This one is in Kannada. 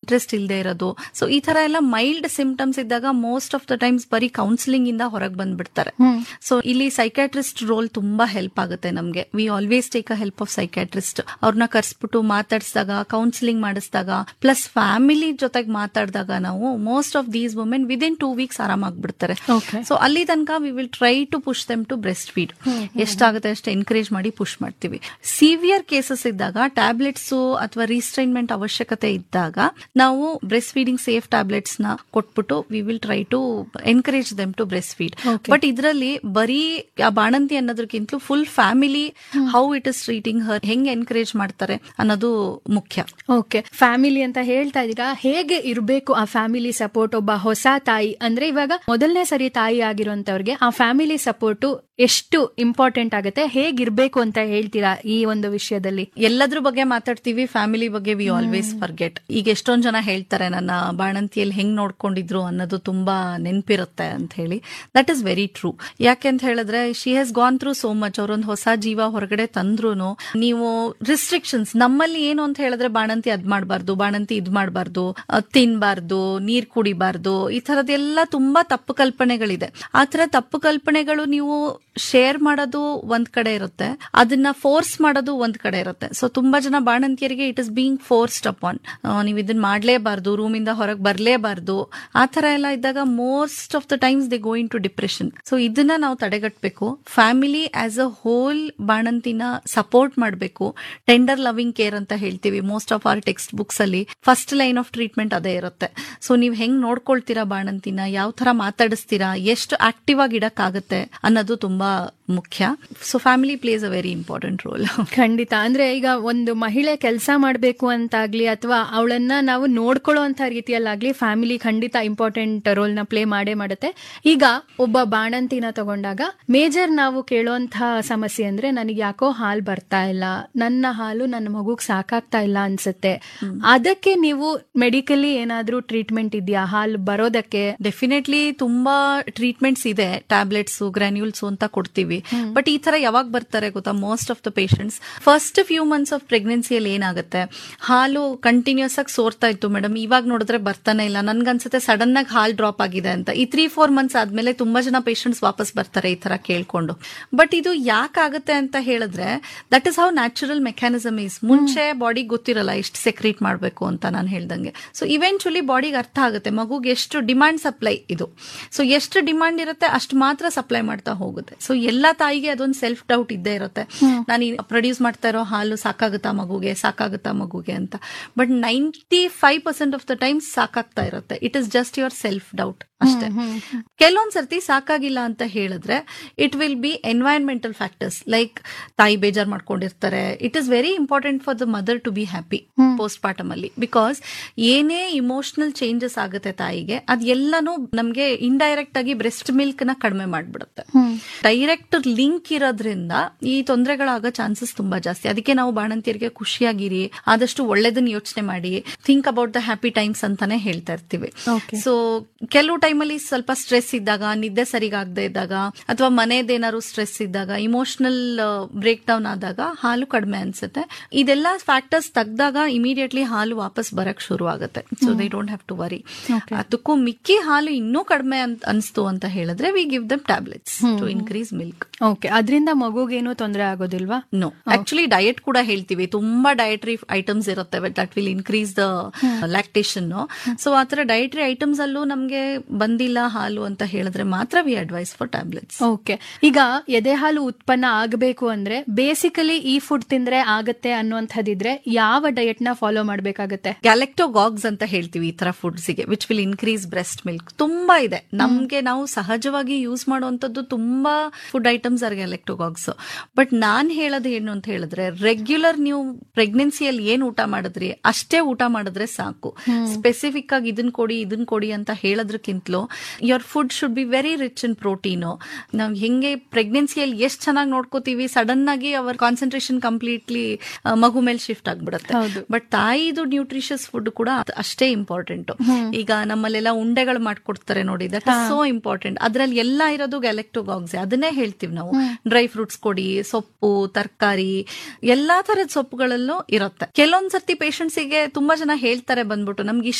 ಇಂಟ್ರೆಸ್ಟ್ ಇಲ್ಲದೆ ಇರೋದು ಸೊ ಈ ತರ ಎಲ್ಲ ಮೈಲ್ಡ್ ಸಿಂಪ್ಟಮ್ಸ್ ಇದ್ದಾಗ ಮೋಸ್ಟ್ ಆಫ್ ದ ಟೈಮ್ಸ್ ಬರೀ ಕೌನ್ಸಿಲಿಂಗ್ ಇಂದ ಹೊರಗೆ ಬಂದ್ಬಿಡ್ತಾರೆ ಸೊ ಇಲ್ಲಿ ಸೈಕ್ಯಾಟ್ರಿಸ್ಟ್ ರೋಲ್ ತುಂಬಾ ಹೆಲ್ಪ್ ಆಗುತ್ತೆ ನಮ್ಗೆ we always take a help of psychiatrist ಅವ್ರನ್ನ ಕರ್ಸ್ಬಿಟ್ಟು ಮಾತಾಡಿಸಿದಾಗ ಕೌನ್ಸಿಲಿಂಗ್ ಮಾಡಿಸಿದಾಗ ಪ್ಲಸ್ ಫ್ಯಾಮಿಲಿ ಜೊತೆಗೆ ಮಾತಾಡಿದಾಗ ನಾವು most of these women within two weeks ಆರಾಮಾಗ್ಬಿಡ್ತಾರೆ Okay. ಸೊ ಅಲ್ಲಿ ತನಕ we will try to push them to breast feed ಎಷ್ಟಾಗುತ್ತೆ ಅಷ್ಟು ಎನ್ಕರೇಜ್ ಮಾಡಿ ಪುಷ್ ಮಾಡ್ತೀವಿ ಸಿವಿಯರ್ ಕೇಸಸ್ ಇದ್ದಾಗ ಟ್ಯಾಬ್ಲೆಟ್ಸ್ ಅಥವಾ ರೀಸ್ಟ್ರೈನ್ಮೆಂಟ್ ಅವಶ್ಯಕತೆ ಇದ್ದಾಗ ನಾವು ಬ್ರೆಸ್ಟ್ ಫೀಡಿಂಗ್ ಸೇಫ್ ಟ್ಯಾಬ್ಲೆಟ್ಸ್ ನ ಕೊಟ್ಬಿಟ್ಟು we will try to encourage them to breast feed Okay. But ಇದರಲ್ಲಿ ಬರೀ ಆ ಬಾಣಂತಿ ಅನ್ನೋದಕ್ಕಿಂತಲೂ full family how it is treating her ಹೆಂಗ್ ಎನ್ಕರೇಜ್ ಮಾಡ್ತಾರೆ ಅನ್ನೋದು ಮುಖ್ಯ ಓಕೆ ಫ್ಯಾಮಿಲಿ ಅಂತ ಹೇಳ್ತಾ ಇದೀರಾ ಹೇಗೆ ಇರಬೇಕು ಆ ಫ್ಯಾಮಿಲಿ ಸಪೋರ್ಟ್ ಒಬ್ಬ ಹೊಸ ತಾಯಿ ಅಂದ್ರೆ ಇವಾಗ ಮೊದಲನೇ ಸರಿ ತಾಯಿ ಆಗಿರುವಂತವ್ರಿಗೆ ಆ ಫ್ಯಾಮಿಲಿ ಸಪೋರ್ಟ್ ಎಷ್ಟು ಇಂಪಾರ್ಟೆಂಟ್ ಆಗುತ್ತೆ ಹೇಗಿರ್ಬೇಕು ಅಂತ ಹೇಳ್ತೀರಾ ಈ ಒಂದು ವಿಷಯದಲ್ಲಿ ಎಲ್ಲದ್ರ ಬಗ್ಗೆ ಮಾತಾಡ್ತೀವಿ ಫ್ಯಾಮಿಲಿ ಬಗ್ಗೆ ವಿ ಆಲ್ವೇಸ್ ಫರ್ಗೆಟ್ ಈಗ ಎಷ್ಟೊಂದ್ ಜನ ಹೇಳ್ತಾರೆ ನನ್ನ ಬಾಣಂತಿಯಲ್ಲಿ ಹೆಂಗ್ ನೋಡ್ಕೊಂಡಿದ್ರು ಅನ್ನೋದು ತುಂಬಾ ನೆನ್ಪಿರುತ್ತೆ ಅಂತ ಹೇಳಿ ದಟ್ ಇಸ್ ವೆರಿ ಟ್ರೂ ಯಾಕೆ ಅಂತ ಹೇಳಿದ್ರೆ she has gone through so much ಅವ್ರೊಂದು ಹೊಸ ಜೀವ ಹೊರಗಡೆ ತಂದ್ರು ನೀವು ರಿಸ್ಟ್ರಿಕ್ಷನ್ಸ್ ನಮ್ಮಲ್ಲಿ ಏನು ಅಂತ ಹೇಳಿದ್ರೆ ಬಾಣಂತಿ ಅದ್ ಮಾಡಬಾರ್ದು ಬಾಣಂತಿ ಇದ್ ಮಾಡಬಾರ್ದು ತಿನ್ಬಾರ್ದು ನೀರ್ ಕುಡಿಬಾರ್ದು ಈ ತರದೆಲ್ಲ ತುಂಬಾ ತಪ್ಪು ಕಲ್ಪನೆಗಳಿದೆ ಆ ತರ ತಪ್ಪು ಕಲ್ಪನೆಗಳು ನೀವು ಶೇರ್ ಮಾಡೋದು ಒಂದ್ ಕಡೆ ಇರುತ್ತೆ ಅದನ್ನ ಫೋರ್ಸ್ ಮಾಡೋದು ಒಂದ್ ಕಡೆ ಇರುತ್ತೆ ಸೊ ತುಂಬಾ ಜನ ಬಾಣಂತಿಯರಿಗೆ it is being forced upon ನೀವು ಇದನ್ನ ಮಾಡ್ಲೇಬಾರ್ದು ರೂಮಿಂದ ಹೊರಗೆ ಬರ್ಲೇಬಾರ್ದು ಆ ತರ ಎಲ್ಲ ಇದ್ದಾಗ most of the times they go in to depression so ಇದನ್ನ ನಾವು ತಡೆಗಟ್ಟಬೇಕು ಫ್ಯಾಮಿಲಿ ಆಸ್ ಅ ಹೋಲ್ ಬಾಣಂತಿನ ಸಪೋರ್ಟ್ ಮಾಡಬೇಕು ಟೆಂಡರ್ ಲವಿಂಗ್ ಕೇರ್ ಅಂತ ಹೇಳ್ತೀವಿ most of our text books ಅಲ್ಲಿ ಫಸ್ಟ್ ಲೈನ್ ಆಫ್ ಟ್ರೀಟ್ಮೆಂಟ್ ಅದೇ ಇರುತ್ತೆ ಸೊ ನೀವು ಹೆಂಗ್ ನೋಡ್ಕೊಳ್ತೀರಾ ಬಾಣಂತಿನ ಯಾವ ತರ ಮಾತಾಡಿಸ್ತೀರಾ ಎಷ್ಟು ಆಕ್ಟಿವ್ ಆಗಿ ಇಡಕ್ಕಾಗತ್ತೆ ಅನ್ನೋದು ತುಂಬಾ ಮುಖ್ಯ so family plays a very important role ಖಂಡಿತ ಅಂದ್ರೆ ಈಗ ಒಂದು ಮಹಿಳೆ ಕೆಲಸ ಮಾಡಬೇಕು ಅಂತಾಗ್ಲಿ ಅಥವಾ ಅವಳನ್ನ ನಾವು ನೋಡ್ಕೊಳ್ಳೋ ಅಂತ ರೀತಿಯಲ್ಲಾಗ್ಲಿ ಫ್ಯಾಮಿಲಿ ಖಂಡಿತ ಇಂಪಾರ್ಟೆಂಟ್ ರೋಲ್ ನ ಪ್ಲೇ ಮಾಡೇ ಮಾಡುತ್ತೆ ಈಗ ಒಬ್ಬ ಬಾಣಂತಿನ ತಗೊಂಡಾಗ ಮೇಜರ್ ನಾವು ಕೇಳುವಂತಹ ಸಮಸ್ಯೆ ಅಂದ್ರೆ ನನಗೆ ಯಾಕೋ ಹಾಲು ಬರ್ತಾ ಇಲ್ಲ ನನ್ನ ಹಾಲು ನನ್ನ ಮಗುಗ್ ಸಾಕಾಗ್ತಾ ಇಲ್ಲ ಅನ್ಸುತ್ತೆ ಅದಕ್ಕೆ ನೀವು ಮೆಡಿಕಲಿ ಏನಾದ್ರೂ ಟ್ರೀಟ್ಮೆಂಟ್ ಇದೆಯಾ ಹಾಲು ಬರೋದಕ್ಕೆ ಡೆಫಿನೆಟ್ಲಿ ತುಂಬಾ ಟ್ರೀಟ್ಮೆಂಟ್ಸ್ ಇದೆ ಟ್ಯಾಬ್ಲೆಟ್ಸ್ ಗ್ರಾನ್ಯೂಲ್ಸ್ ಅಂತ ಕೊಡ್ತೀವಿ ಬಟ್ ಈ ತರ ಯಾವಾಗ ಬರ್ತಾರೆ ಗೊತ್ತಾ most of the patients first few months of ಪ್ರೆಗ್ನೆನ್ಸಿಯಲ್ಲಿ ಏನಾಗುತ್ತೆ ಹಾಲು ಕಂಟಿನ್ಯೂಸ್ ಆಗಿ ಸೋರ್ತಾ ಇತ್ತು ಮೇಡಮ್ ಇವಾಗ ನೋಡಿದ್ರೆ ಬರ್ತಾನೆ ಇಲ್ಲ ನನ್ಗನ್ಸುತ್ತೆ ಸಡನ್ ಆಗಿ ಹಾಲ್ ಡ್ರಾಪ್ ಆಗಿದೆ ಅಂತ ಈ ತ್ರೀ ಫೋರ್ ಮಂತ್ಸ್ ಆದ್ಮೇಲೆ ತುಂಬಾ ಜನ ಪೇಷಂಟ್ಸ್ ವಾಪಸ್ ಬರ್ತಾರೆ ಈ ತರ ಕೇಳ್ಕೊಂಡು ಬಟ್ ಇದು ಯಾಕಾಗುತ್ತೆ ಅಂತ ಹೇಳಿದ್ರೆ that is how natural mechanism is ಮುಂಚೆ ಬಾಡಿ ಗೊತ್ತಿರಲ್ಲ ಎಷ್ಟು ಸೆಕ್ರೀಟ್ ಮಾಡಬೇಕು ಅಂತ ನಾನು ಹೇಳ್ದಂಗೆ ಸೊ ಇವೆಂಚುಲಿ ಬಾಡಿಗೆ ಅರ್ಥ ಆಗುತ್ತೆ ಮಗುಗೆ ಎಷ್ಟು ಡಿಮಾಂಡ್ ಸಪ್ಲೈ ಇದು ಸೊ ಎಷ್ಟು ಡಿಮಾಂಡ್ ಇರುತ್ತೆ ಅಷ್ಟು ಮಾತ್ರ ಸಪ್ಲೈ ಮಾಡ್ತಾ ಹೋಗುತ್ತೆ ಸೊ ಎಲ್ಲಾ ತಾಯಿಗೆ ಅದೊಂದು ಸೆಲ್ಫ್ ಡೌಟ್ ಇದ್ದೇ ಇರುತ್ತೆ ನಾನು ಪ್ರೊಡ್ಯೂಸ್ ಮಾಡ್ತಾ ಇರೋ ಹಾಲು ಸಾಕಾಗುತ್ತಾ ಮಗುಗೆ ಸಾಕಾಗುತ್ತಾ ಮಗುಗೆ ಅಂತ but ninety five percent of the times ಸಾಕಾಗ್ತಾ ಇರುತ್ತೆ it is just your self doubt ಅಷ್ಟೇ ಕೆಲವೊಂದ್ ಸರ್ತಿ ಸಾಕಾಗಿಲ್ಲ ಅಂತ ಹೇಳಿದ್ರೆ it will be environmental factors like ತಾಯಿ ಬೇಜಾರ್ ಮಾಡ್ಕೊಂಡಿರ್ತಾರೆ it is very important for the mother to be happy postpartum ಅಲ್ಲಿ ಬಿಕಾಸ್ ಏನೇ ಇಮೋಷನಲ್ ಚೇಂಜಸ್ ಆಗುತ್ತೆ ತಾಯಿಗೆ ಅದ್ ಎಲ್ಲಾನು ನಮ್ಗೆ ಇಂಡೈರೆಕ್ಟ್ ಆಗಿ ಬ್ರೆಸ್ಟ್ ಮಿಲ್ಕ್ ನ ಕಡಿಮೆ ಮಾಡ್ಬಿಡುತ್ತೆ ಡೈರೆಕ್ಟ್ ಲಿಂಕ್ ಇರೋದ್ರಿಂದ ಈ ತೊಂದರೆಗಳಾಗೋ ಚಾನ್ಸಸ್ ತುಂಬಾ ಜಾಸ್ತಿ ಅದಕ್ಕೆ ನಾವು ಬಾಣಂತಿಯರಿಗೆ ಖುಷಿಯಾಗಿರಿ ಆದಷ್ಟು ಒಳ್ಳೇದನ್ನ ಯೋಚನೆ ಮಾಡಿ think about the happy times ಅಂತಾನೆ ಹೇಳ್ತಾ ಇರ್ತೀವಿ Okay. ಸೊ ಕೆಲವು ಟೈಮಲ್ಲಿ ಸ್ವಲ್ಪ ಸ್ಟ್ರೆಸ್ ಇದ್ದಾಗ ನಿದ್ದೆ ಸರಿಗಾಗದೆ ಇದ್ದಾಗ ಅಥವಾ ಮನೆದೇನಾದ್ರು ಸ್ಟ್ರೆಸ್ ಇದ್ದಾಗ ಇಮೋಷನಲ್ ಬ್ರೇಕ್ ಡೌನ್ ಆದಾಗ ಹಾಲು ಕಡಿಮೆ ಅನ್ಸುತ್ತೆ ಇದೆಲ್ಲ ಫ್ಯಾಕ್ಟರ್ಸ್ ತೆಗ್ದಾಗ ಇಮಿಡಿಯೇಟ್ಲಿ ಹಾಲು ವಾಪಸ್ ಬರಕ್ ಶುರು ಆಗುತ್ತೆ so they don't have to worry Okay. ಅದಕ್ಕೂ ಮಿಕ್ಕಿ ಹಾಲು ಇನ್ನೂ ಕಡಿಮೆ ಅಂತ ಅನ್ಸ್ತು ಅಂತ ಹೇಳಿದ್ರೆ we give them tablets to increase milk okay ಅದರಿಂದ ಮಗುಗೇನು ತೊಂದರೆ ಆಗೋದಿಲ್ವಾ ನೋ ಆಕ್ಚುಲಿ ಡಯಟ್ ಕೂಡ ಹೇಳ್ತೀವಿ ತುಂಬಾ ಡಯಟ್ರಿ ಐಟಮ್ಸ್ ಇರುತ್ತೆ that will increase the lactation so ಆತರ ಡಯಟ್ರಿ ಐಟಮ್ಸ್ ಅಲ್ಲೂ ನಮ್ಗೆ ಬಂದಿಲ್ಲ ಹಾಲು ಅಂತ ಹೇಳಿದ್ರೆ ಮಾತ್ರ we advise for tablets okay ಈಗ ಎದೆ ಹಾಲು ಉತ್ಪನ್ನ ಆಗಬೇಕು ಅಂದ್ರೆ ಬೇಸಿಕಲಿ ಈ ಫುಡ್ ತಿಂದ್ರೆ ಆಗತ್ತೆ ಅನ್ನುವಂಥದ್ದಿದ್ರೆ ಯಾವ ಡಯಟ್ ನ ಫಾಲೋ ಮಾಡ್ಬೇಕಾಗತ್ತೆ ಗ್ಯಾಲೆಕ್ಟೋಗಾಗ್ಸ್ ಅಂತ ಹೇಳ್ತೀವಿ ಈ ತರ ಫುಡ್ಸ್ ಗೆ which will increase breast milk ತುಂಬಾ ಇದೆ ನಮ್ಗೆ ನಾವು ಸಹಜವಾಗಿ ಯೂಸ್ ಮಾಡುವಂತದ್ದು ತುಂಬಾ food items are galactagogues but ನಾನ್ ಹೇಳೋದು ಏನು ಅಂತ ಹೇಳಿದ್ರೆ ರೆಗ್ಯುಲರ್ ನೀವು ಪ್ರೆಗ್ನೆನ್ಸಿಯಲ್ಲಿ ಏನ್ ಊಟ ಮಾಡಿದ್ರಿ ಅಷ್ಟೇ ಊಟ ಮಾಡಿದ್ರೆ ಸಾಕು ಸ್ಪೆಸಿಫಿಕ್ ಆಗಿ ಇದನ್ ಕೊಡಿ ಇದನ್ ಕೊಡಿ ಅಂತ ಹೇಳೋದಕ್ಕಿಂತಲೂ your food should be very rich in protein ನಾವು ಹೆಂಗೆ ಪ್ರೆಗ್ನೆನ್ಸಿಯಲ್ಲಿ ಎಷ್ಟು ಚೆನ್ನಾಗಿ ನೋಡ್ಕೋತೀವಿ ಸಡನ್ ಆಗಿ ಅವರ್ ಕಾನ್ಸಂಟ್ರೇಷನ್ ಕಂಪ್ಲೀಟ್ಲಿ ಮಗು ಮೇಲೆ ಶಿಫ್ಟ್ ಆಗ್ಬಿಡುತ್ತೆ ಹೌದು. ಬಟ್ ತಾಯಿದು ನ್ಯೂಟ್ರಿಷಿಯಸ್ ಫುಡ್ ಕೂಡ ಅದ್ ಅಷ್ಟೇ ಇಂಪಾರ್ಟೆಂಟ್ ಈಗ ನಮ್ಮಲ್ಲೆಲ್ಲ ಉಂಡೆಗಳು ಮಾಡ್ಕೊಡ್ತಾರೆ ನೋಡಿ ದಟ್ ಇಸ್ ಸೋ ಇಂಪಾರ್ಟೆಂಟ್ ಅದ್ರಲ್ಲಿ ಎಲ್ಲ ಇರೋದು ಗ್ಯಾಲೆಕ್ಟೋಗಾಗ್ಸ್ ಅದನ್ನೇ ಹೇಳ್ತೀವಿ ನಾವು ಡ್ರೈ ಫ್ರೂಟ್ಸ್ ಕೊಡಿ ಸೊಪ್ಪು ತರಕಾರಿ ಎಲ್ಲಾ ತರದ ಸೊಪ್ಪುಗಳಲ್ಲೂ ಇರುತ್ತೆ ಕೆಲವೊಂದ್ ಸರ್ತಿ ಪೇಷಂಟ್ಸ್ ಗೆ ತುಂಬಾ ಜನ ಹೇಳ್ತಾರೆ ಬಂದ್ಬಿಟ್ಟು ನಮ್ಗೆ